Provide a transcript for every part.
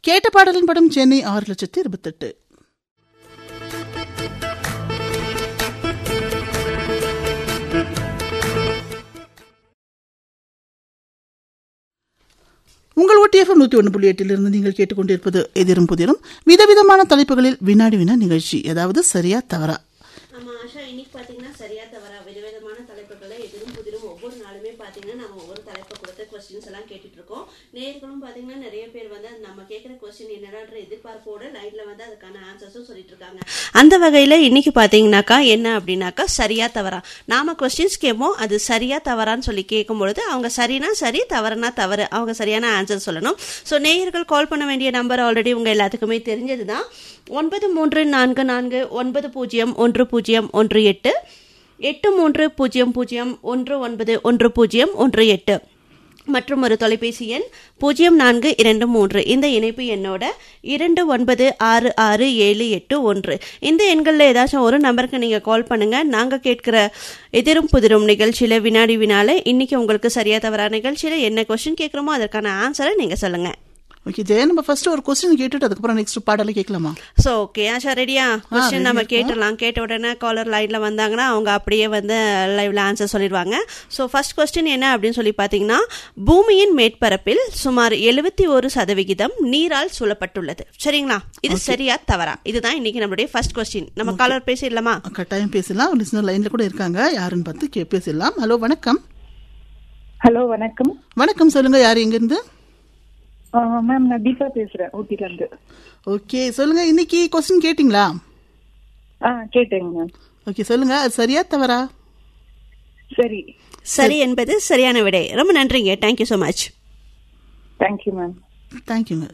கேட்ட பாடலின் படம் சென்னை ஆறு லட்சத்தி இருபத்தெட்டு உங்கள் ஒட்டிஎஃப்எம் நூற்றி ஒன்று புள்ளி எட்டிலிருந்து நீங்கள் கேட்டுக்கொண்டிருப்பது எதிரும் புதிரும் விதவிதமான தலைப்புகளில் வினாடி வினா நிகழ்ச்சி அதாவது சரியா தவறா ஆமா ஆஷா இன்னைக்கு பாத்தீங்கன்னா சரியா தவறா விதவிதமான தலைப்புகளை எதிரும் புதிரும் ஒவ்வொரு நாளுமே பாத்தீங்கன்னா நம்ம ஒவ்வொரு தலைப்பை கொடுத்த கொஸ்டின்ஸ் எல்லாம் கேட்டுட்டு இருக்கோம் நேர்களும் பாத்தீங்கன்னா நிறைய பேர் வந்து அது நம்ம கேட்கிற கொஸ்டின் என்னடான்ற எதிர்பார்ப்போட லைன்ல வந்து அதுக்கான ஆன்சர்ஸும் சொல்லிட்டு இருக்காங்க அந்த வகையில இன்னைக்கு பாத்தீங்கன்னாக்கா என்ன அப்படின்னாக்கா சரியா தவறா நாம கொஸ்டின்ஸ் கேட்போம் அது சரியா தவறான்னு சொல்லி கேட்கும் பொழுது அவங்க சரினா சரி தவறுனா தவறு அவங்க சரியான ஆன்சர் சொல்லணும் ஸோ நேயர்கள் கால் பண்ண வேண்டிய நம்பர் ஆல்ரெடி உங்க எல்லாத்துக்குமே தெரிஞ்சது தான் ஒன்பது மூன்று நான்கு நான்கு ஒன்பது பூஜ்ஜியம் ஒன்று பூஜ்ஜியம் ஒன்று எட்டு எட்டு மூன்று பூஜ்ஜியம் பூஜ்ஜியம் ஒன்று ஒன்பது ஒன்று பூஜ்ஜியம் ஒன்று எட்டு மற்றும் ஒரு தொலைபேசி எண் பூஜ்ஜியம் நான்கு இரண்டு மூன்று இந்த இணைப்பு எண்ணோட இரண்டு ஒன்பது ஆறு ஆறு ஏழு எட்டு ஒன்று இந்த எண்களில் ஏதாச்சும் ஒரு நம்பருக்கு நீங்கள் கால் பண்ணுங்க நாங்கள் கேட்கிற எதிரும் புதிரும் நிகழ்ச்சியில் வினாடி வினால இன்னைக்கு உங்களுக்கு சரியா தவறா நிகழ்ச்சியில் என்ன கொஸ்டின் கேட்குறோமோ அதற்கான ஆன்சரை நீங்கள் சொல்லுங்கள் ஓகே ஜெய நம்ம ஃபர்ஸ்ட் ஒரு கொஸ்டின் கேட்டுட்டு அதுக்கப்புறம் நெக்ஸ்ட் பாடலை கேட்கலாமா ஸோ ஓகே ஆஷா ரெடியா கொஸ்டின் நம்ம கேட்டுடலாம் கேட்ட உடனே காலர் லைன்ல வந்தாங்கன்னா அவங்க அப்படியே வந்து லைவ்ல ஆன்சர் சொல்லிடுவாங்க ஸோ ஃபர்ஸ்ட் கொஸ்டின் என்ன அப்படின்னு சொல்லி பார்த்தீங்கன்னா பூமியின் மேற்பரப்பில் சுமார் எழுபத்தி ஒரு சதவிகிதம் நீரால் சூழப்பட்டுள்ளது சரிங்களா இது சரியா தவறா இதுதான் இன்னைக்கு நம்மளுடைய ஃபர்ஸ்ட் கொஸ்டின் நம்ம காலர் பேசிடலாமா கட்டாயம் பேசலாம் லிசனர் லைன்ல கூட இருக்காங்க யாருன்னு பார்த்து கே பேசலாம் ஹலோ வணக்கம் ஹலோ வணக்கம் வணக்கம் சொல்லுங்க யார் எங்கிருந்து மேம் நான் தீபா பேசுறேன் ஊட்டில இருந்து ஓகே சொல்லுங்க இன்னைக்கு கொஸ்டின் கேட்டிங்களா ஆ கேட்டேங்க மேம் ஓகே சொல்லுங்க அது சரியா தவறா சரி சரி என்பது சரியான விடை ரொம்ப நன்றிங்க thank you so much thank you ma'am தேங்க்யூங்க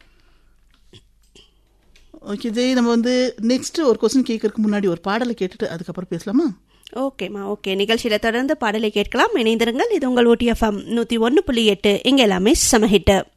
ஓகே ஜெய் நம்ம வந்து நெக்ஸ்ட் ஒரு கொஸ்டின் கேட்கறதுக்கு முன்னாடி ஒரு பாடலை கேட்டுட்டு அதுக்கப்புறம் பேசலாமா ஓகேம்மா ஓகே நிகழ்ச்சியில தொடர்ந்து பாடலை கேட்கலாம் இணைந்திருங்கள் இது உங்கள் ஓடிஎஃப்எம் நூற்றி ஒன்று புள்ளி எட்டு இங்கே எல்லாமே சமஹிட்டு